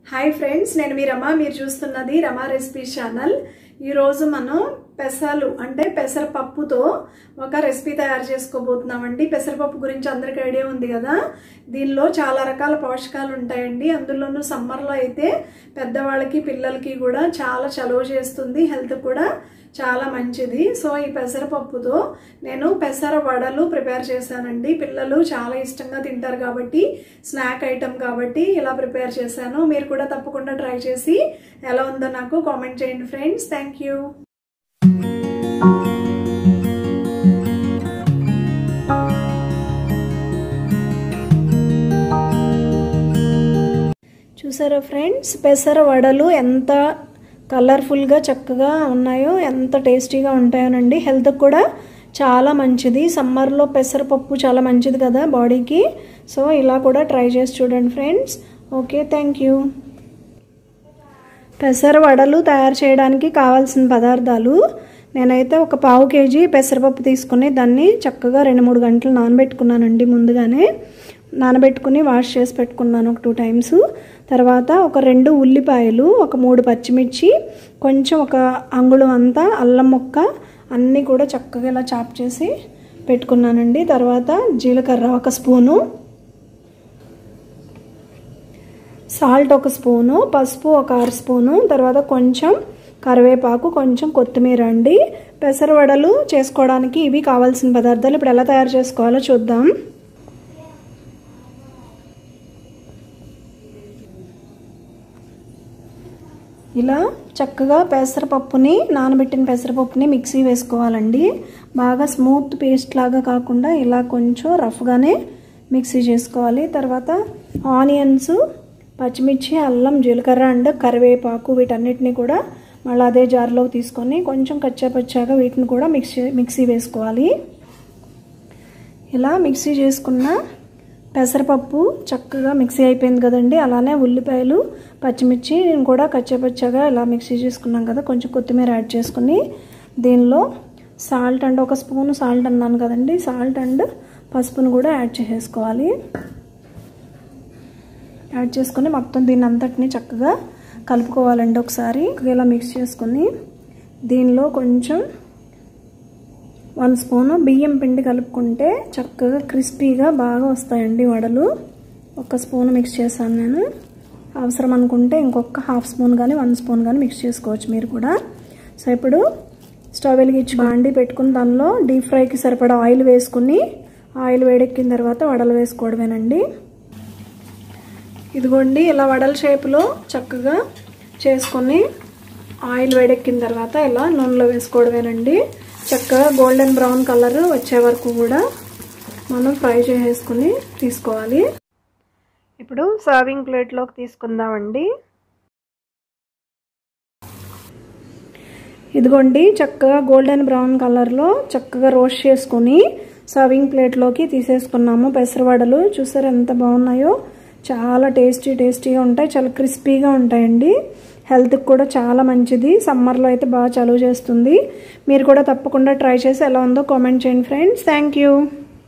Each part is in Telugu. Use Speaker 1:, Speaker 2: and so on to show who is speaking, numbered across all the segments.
Speaker 1: హాయ్ ఫ్రెండ్స్ నేను మీ రమ మీరు చూస్తున్నది రమా రెసిపీ ఛానల్ ఈరోజు మనం పెసలు అంటే పెసరపప్పుతో ఒక రెసిపీ తయారు చేసుకోబోతున్నామండి పెసరపప్పు గురించి అందరికీ ఐడియా ఉంది కదా దీనిలో చాలా రకాల పోషకాలు ఉంటాయండి అందులోనూ సమ్మర్లో అయితే పెద్దవాళ్ళకి పిల్లలకి కూడా చాలా చలువ చేస్తుంది హెల్త్ కూడా చాలా మంచిది సో ఈ పెసరపప్పుతో నేను పెసర వడలు ప్రిపేర్ చేశానండి పిల్లలు చాలా ఇష్టంగా తింటారు కాబట్టి స్నాక్ ఐటమ్ కాబట్టి ఇలా ప్రిపేర్ చేశాను మీరు కూడా తప్పకుండా ట్రై చేసి ఎలా ఉందో నాకు కామెంట్ చేయండి ఫ్రెండ్స్ థ్యాంక్ యూ చూసారా ఫ్రెండ్స్ పెసర వడలు ఎంత కలర్ఫుల్గా చక్కగా ఉన్నాయో ఎంత టేస్టీగా ఉంటాయోనండి హెల్త్కి కూడా చాలా మంచిది సమ్మర్లో పెసరపప్పు చాలా మంచిది కదా బాడీకి సో ఇలా కూడా ట్రై చేసి చూడండి ఫ్రెండ్స్ ఓకే థ్యాంక్ యూ పెసర వడలు తయారు చేయడానికి కావాల్సిన పదార్థాలు నేనైతే ఒక పావు కేజీ పెసరపప్పు తీసుకుని దాన్ని చక్కగా రెండు మూడు గంటలు నానబెట్టుకున్నానండి ముందుగానే నానబెట్టుకుని వాష్ చేసి పెట్టుకున్నాను ఒక టూ టైమ్స్ తర్వాత ఒక రెండు ఉల్లిపాయలు ఒక మూడు పచ్చిమిర్చి కొంచెం ఒక అంగుళం అంతా అల్లం ముక్క అన్నీ కూడా చక్కగా ఇలా చాప్ చేసి పెట్టుకున్నానండి తర్వాత జీలకర్ర ఒక స్పూను సాల్ట్ ఒక స్పూను పసుపు ఒక ఆరు స్పూను తర్వాత కొంచెం కరివేపాకు కొంచెం కొత్తిమీర అండి పెసరవడలు చేసుకోవడానికి ఇవి కావాల్సిన పదార్థాలు ఇప్పుడు ఎలా తయారు చేసుకోవాలో చూద్దాం ఇలా చక్కగా పెసరపప్పుని నానబెట్టిన పెసరపప్పుని మిక్సీ వేసుకోవాలండి బాగా స్మూత్ పేస్ట్ లాగా కాకుండా ఇలా కొంచెం రఫ్గానే మిక్సీ చేసుకోవాలి తర్వాత ఆనియన్స్ పచ్చిమిర్చి అల్లం జీలకర్ర అండ్ కరివేపాకు వీటన్నిటిని కూడా మళ్ళీ అదే జార్లో తీసుకొని కొంచెం కచ్చాపచ్చాగా వీటిని కూడా మిక్సీ మిక్సీ వేసుకోవాలి ఇలా మిక్సీ చేసుకున్న పెసరపప్పు చక్కగా మిక్సీ అయిపోయింది కదండి అలానే ఉల్లిపాయలు పచ్చిమిర్చి కూడా కచ్చపచ్చగా ఇలా మిక్సీ చేసుకున్నాం కదా కొంచెం కొత్తిమీర యాడ్ చేసుకుని దీనిలో సాల్ట్ అండ్ ఒక స్పూన్ సాల్ట్ అన్నాను కదండి సాల్ట్ అండ్ పసుపును కూడా యాడ్ చేసేసుకోవాలి యాడ్ చేసుకుని మొత్తం దీన్ని అంతటిని చక్కగా కలుపుకోవాలండి ఒకసారి ఇలా మిక్స్ చేసుకుని దీనిలో కొంచెం వన్ స్పూను బియ్యం పిండి కలుపుకుంటే చక్కగా క్రిస్పీగా బాగా వస్తాయండి వడలు ఒక స్పూన్ మిక్స్ చేశాను నేను అవసరం అనుకుంటే ఇంకొక హాఫ్ స్పూన్ కానీ వన్ స్పూన్ కానీ మిక్స్ చేసుకోవచ్చు మీరు కూడా సో ఇప్పుడు స్టవ్ వెలిగించి బాండి పెట్టుకుని దానిలో డీప్ ఫ్రైకి సరిపడా ఆయిల్ వేసుకుని ఆయిల్ వేడెక్కిన తర్వాత వడలు వేసుకోవడమేనండి ఇదిగోండి ఇలా వడల షేప్లో చక్కగా చేసుకొని ఆయిల్ వేడెక్కిన తర్వాత ఇలా నూనెలో వేసుకోవడమేనండి చక్కగా గోల్డెన్ బ్రౌన్ కలర్ వచ్చే వరకు కూడా మనం ఫ్రై చేసేసుకుని తీసుకోవాలి ఇప్పుడు సర్వింగ్ ప్లేట్లోకి తీసుకుందామండి ఇదిగోండి చక్కగా గోల్డెన్ బ్రౌన్ కలర్లో చక్కగా రోస్ట్ చేసుకుని సర్వింగ్ ప్లేట్లోకి తీసేసుకున్నాము పెసరవడలు చూసారు ఎంత బాగున్నాయో చాలా టేస్టీ టేస్టీగా ఉంటాయి చాలా క్రిస్పీగా ఉంటాయండి హెల్త్కి కూడా చాలా మంచిది సమ్మర్లో అయితే బాగా చలువ చేస్తుంది మీరు కూడా తప్పకుండా ట్రై చేసి ఎలా ఉందో కామెంట్ చేయండి ఫ్రెండ్స్ థ్యాంక్ యూ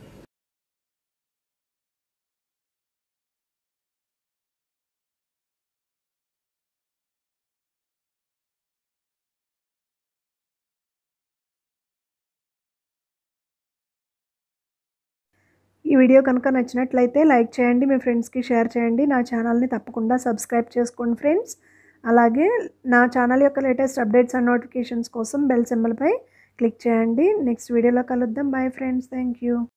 Speaker 1: ఈ వీడియో కనుక నచ్చినట్లయితే లైక్ చేయండి మీ ఫ్రెండ్స్కి షేర్ చేయండి నా ఛానల్ని తప్పకుండా సబ్స్క్రైబ్ చేసుకోండి ఫ్రెండ్స్ అలాగే నా ఛానల్ యొక్క లేటెస్ట్ అప్డేట్స్ అండ్ నోటిఫికేషన్స్ కోసం బెల్ సింబల్పై క్లిక్ చేయండి నెక్స్ట్ వీడియోలో కలుద్దాం బాయ్ ఫ్రెండ్స్ థ్యాంక్ యూ